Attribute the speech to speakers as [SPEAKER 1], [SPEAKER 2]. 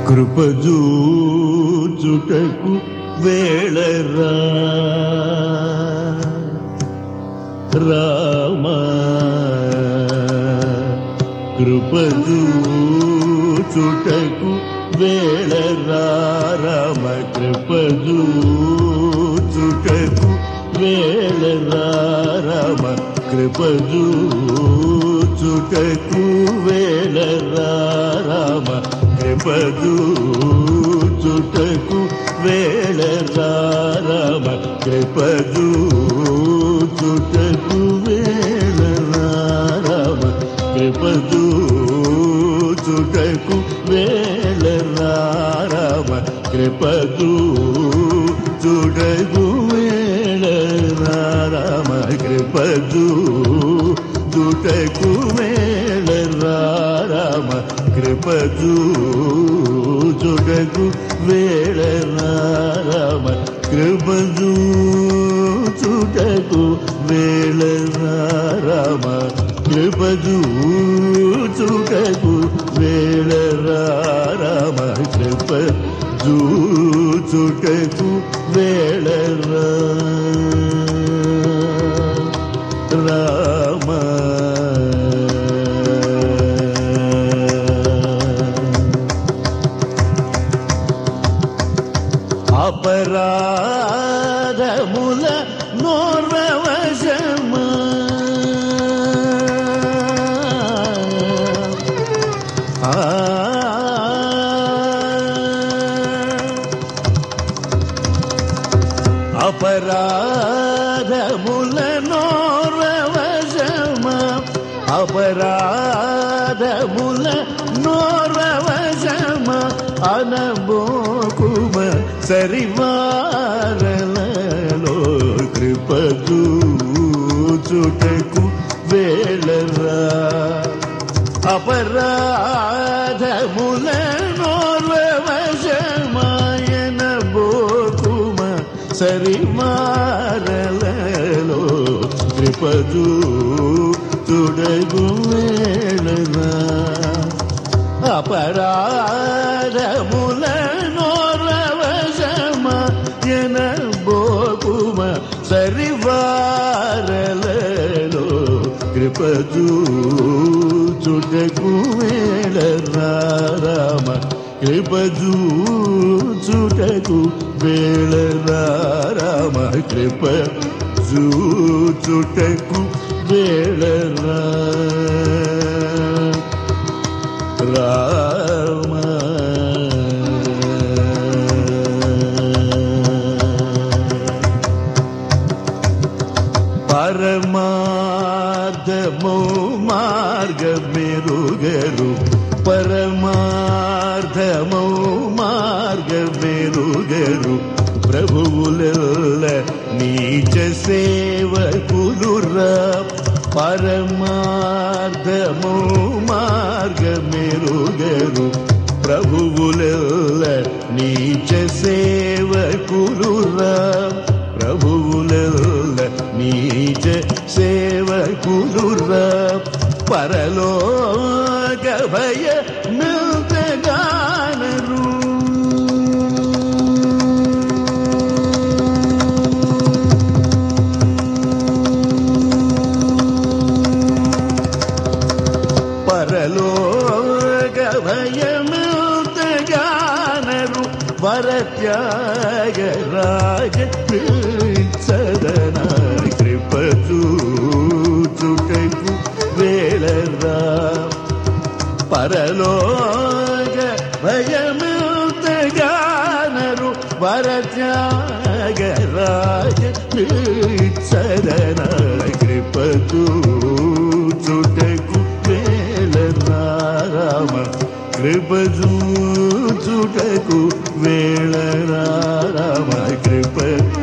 [SPEAKER 1] కృపజూచుటకు వేళరా రామ కృపజూచుటకు వేళరా రామ కృపజూచుటకు వేళరా రామ కృపజూచుటకు వేళరా రామ కృపజూచుటకు వేళరా రామ కృపజూచుటకు వేళరా రామ కృపజూచుటకు వేళరా రామ కృపజూచుటకు వేళరా రామ కృపజూచుటకు వేళరా రామ కృపజూచుటకు వేళరా రామ కృపజూచుటకు వేళరా రామ కృపజూచుటకు వేళరా రామ కృపజూచుటకు వేళరా రామ అపరాధముల నోర్వశమ అపరాధముల నోర్వశమ అపరాధముల నోర్వశమ అనబోకుమ సరివారలలో కృపదూచుటకు వేళరా అపరాధముల నోర్వశమాయన బోకుమ సరిమారలలో కృపదూ తుడగు వేళరా అపరాధముల నోరవశమాయన బోకుమ సరివారలలో కృపజూచుటకు వేళరా రామ కృపజూచుటకు వేళరా రామ కృప జూచుటకు వేళరా రామ పరమార్థము మార్గమెరుగరు పరమార్థము మార్గమెరుగరు ప్రభువుల నీచ సేవకులురా పరమార్థము మార్గమెరుగరు ప్రభువుల నీచ సేవకులురా ప్రభువుల నీచ సేవకులురా పరలోక భయ మిల్తగానరు పరలోక భయమిల్తగానరు వరత్యాగరాజ సదన కృపచూచుటకు వేళరా పరలోక భయమిల్తగానరు వరత్యాగరాజ సదన కృపచూచుటకు వేళరా రామ కృపజూచుటకు వేళరా రామ కృప